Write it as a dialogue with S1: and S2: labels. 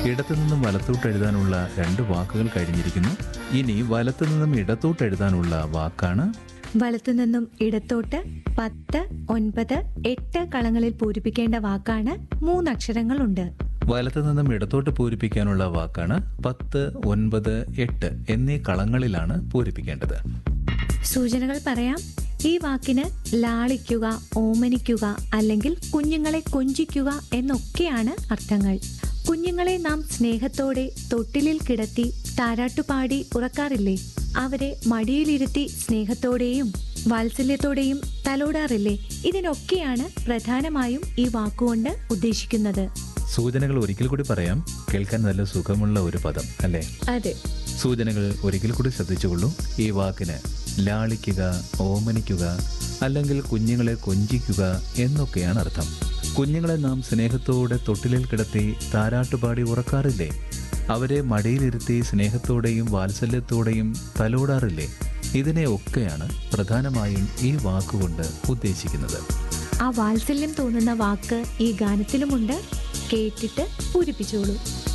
S1: ഇടത്തു നിന്നും വലത്തോട്ട് എഴുതാനുള്ള രണ്ട് വാക്കുകൾ കഴിഞ്ഞിരിക്കുന്നു ഇനി വലത്തു നിന്നും ഇടത്തോട്ട് എഴുതാനുള്ള വാക്കാണ്
S2: വലത്തുനിന്നും ഇടത്തോട്ട് പത്ത് ഒൻപത് എട്ട് കളങ്ങളിൽ പൂരിപ്പിക്കേണ്ട വാക്കാണ് മൂന്നക്ഷരങ്ങളുണ്ട്
S1: വലത്തു നിന്നും ഇടത്തോട്ട് പൂരിപ്പിക്കാനുള്ള വാക്കാണ് പത്ത് ഒൻപത് എട്ട് എന്നീ കളങ്ങളിലാണ് പൂരിപ്പിക്കേണ്ടത്
S2: സൂചനകൾ പറയാം ഈ വാക്കിന് ലാളിക്കുക ഓമനിക്കുക അല്ലെങ്കിൽ കുഞ്ഞുങ്ങളെ കൊഞ്ചിക്കുക എന്നൊക്കെയാണ് അർത്ഥങ്ങൾ കുഞ്ഞുങ്ങളെ നാം സ്നേഹത്തോടെ തൊട്ടിലിൽ കിടത്തി താരാട്ടുപാടി ഉറക്കാറില്ലേ അവരെ മടിയിലിരുത്തി സ്നേഹത്തോടെയും വാത്സല്യത്തോടെയും തലോടാറില്ലേ ഇതിനൊക്കെയാണ് പ്രധാനമായും ഈ വാക്കുകൊണ്ട് ഉദ്ദേശിക്കുന്നത്
S1: സൂചനകൾ ഒരിക്കൽ കൂടി പറയാം കേൾക്കാൻ നല്ല സുഖമുള്ള ഒരു പദം അല്ലേ
S2: അതെ
S1: സൂചനകൾ ഒരിക്കൽ കൂടി ശ്രദ്ധിച്ചുകൊള്ളൂ ഈ വാക്കിന് ലാളിക്കുക ഓമനിക്കുക അല്ലെങ്കിൽ കുഞ്ഞുങ്ങളെ കൊഞ്ചിക്കുക എന്നൊക്കെയാണ് അർത്ഥം കുഞ്ഞുങ്ങളെ നാം സ്നേഹത്തോടെ തൊട്ടിലിൽ കിടത്തി താരാട്ടുപാടി ഉറക്കാറില്ലേ അവരെ മടിയിലിരുത്തി സ്നേഹത്തോടെയും വാത്സല്യത്തോടെയും തലോടാറില്ലേ ഇതിനെ ഒക്കെയാണ് പ്രധാനമായും ഈ വാക്കുകൊണ്ട് ഉദ്ദേശിക്കുന്നത്
S2: ആ വാത്സല്യം തോന്നുന്ന വാക്ക് ഈ ഗാനത്തിലുമുണ്ട് കേട്ടിട്ട് പൂരിപ്പിച്ചോളൂ